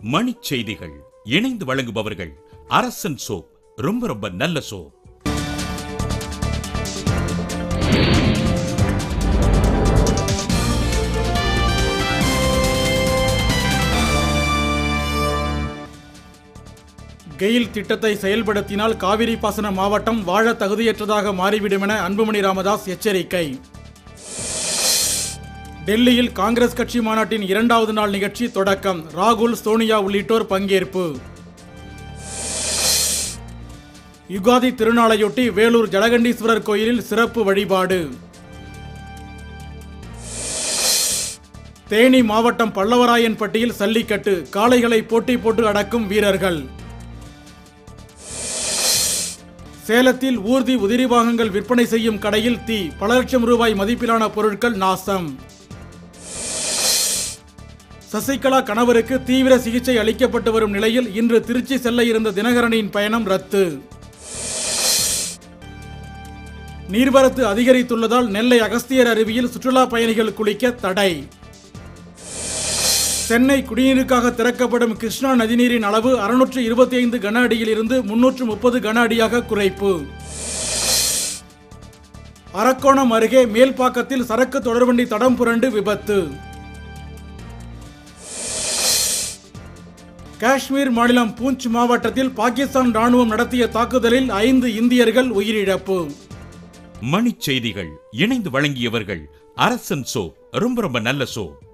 மணிச் செய்திகள் இணைந்து வழங்குபவர்கள் அரசன் சோப் ரொம்ப ரொம்ப நல்ல சோப் கெயில் திட்டத்தை செயல்படுத்தினால் காவிரி பாசன மாவட்டம் வாழ தகுதியற்றதாக மாறிவிடும் என அன்புமணி ராமதாஸ் எச்சரிக்கை டெல்லியில் காங்கிரஸ் கட்சி மாநாட்டின் இரண்டாவது நாள் நிகழ்ச்சி தொடக்கம் ராகுல் சோனியா உள்ளிட்டோர் பங்கேற்பு யுகாதி திருநாளையொட்டி வேலூர் ஜலகண்டீஸ்வரர் கோயிலில் சிறப்பு வழிபாடு தேனி மாவட்டம் பல்லவராயன்பட்டியில் சல்லிக்கட்டு காளைகளை போட்டி போட்டு அடக்கும் வீரர்கள் சேலத்தில் ஊர்தி உதிரி பாகங்கள் விற்பனை செய்யும் கடையில் தீ பல லட்சம் ரூபாய் மதிப்பிலான பொருட்கள் நாசம் சசிகலா கணவருக்கு தீவிர சிகிச்சை அளிக்கப்பட்டு வரும் நிலையில் இன்று திருச்சி செல்ல இருந்த தினகரனின் பயணம் ரத்து நீர்வரத்து அதிகரித்துள்ளதால் நெல்லை அகஸ்தியர் அருவியில் சுற்றுலா பயணிகள் குளிக்க தடை சென்னை குடிநீருக்காக திறக்கப்படும் கிருஷ்ணா நதிநீரின் அளவு அறுநூற்று இருபத்தி ஐந்து கன அடியில் இருந்து முன்னூற்று முப்பது கன அடியாக குறைப்பு அரக்கோணம் அருகே மேல்பாக்கத்தில் சரக்கு தொடர்வண்டி தடம் புரண்டு விபத்து காஷ்மீர் மாநிலம் பூஞ்ச் மாவட்டத்தில் பாகிஸ்தான் ராணுவம் நடத்திய தாக்குதலில் ஐந்து இந்தியர்கள் உயிரிழப்பு மணிச் செய்திகள் இணைந்து வழங்கியவர்கள் அரசன் சோப் ரொம்ப ரொம்ப நல்ல சோப்